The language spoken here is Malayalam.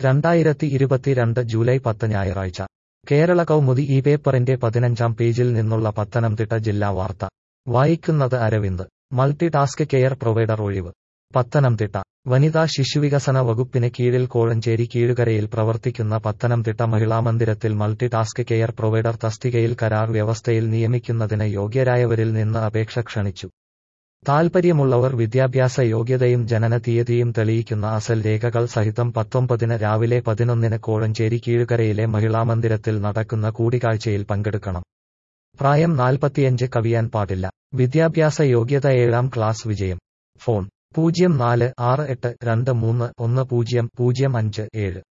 രണ്ടായിരത്തി ഇരുപത്തിരണ്ട് ജൂലൈ പത്ത് ഞായറാഴ്ച കേരള കൗമുദി ഈ പേപ്പറിന്റെ പതിനഞ്ചാം പേജിൽ നിന്നുള്ള പത്തനംതിട്ട ജില്ലാ വാർത്ത വായിക്കുന്നത് Aravind multi task care provider ഒഴിവ് പത്തനംതിട്ട വനിതാ ശിശുവികസന വകുപ്പിന് കീഴിൽ കോഴഞ്ചേരി കീഴുകരയിൽ പ്രവർത്തിക്കുന്ന പത്തനംതിട്ട മഹിളാമന്ദിരത്തിൽ മൾട്ടി ടാസ്ക് കെയർ പ്രൊവൈഡർ തസ്തികയിൽ കരാർ വ്യവസ്ഥയിൽ നിയമിക്കുന്നതിന് യോഗ്യരായവരിൽ നിന്ന് അപേക്ഷ ക്ഷണിച്ചു താൽപ്പര്യമുള്ളവർ വിദ്യാഭ്യാസ യോഗ്യതയും ജനന തീയതിയും തെളിയിക്കുന്ന അസൽ രേഖകൾ സഹിതം പത്തൊമ്പതിന് രാവിലെ പതിനൊന്നിന് കോഴഞ്ചേരി കീഴുകരയിലെ മഹിളാമന്ദിരത്തിൽ നടക്കുന്ന കൂടിക്കാഴ്ചയിൽ പങ്കെടുക്കണം പ്രായം നാൽപ്പത്തിയഞ്ച് കവിയാൻ പാടില്ല വിദ്യാഭ്യാസ യോഗ്യത ഏഴാം ക്ലാസ് വിജയം ഫോൺ പൂജ്യം നാല് ആറ് എട്ട് രണ്ട് മൂന്ന് ഒന്ന് പൂജ്യം പൂജ്യം അഞ്ച് ഏഴ്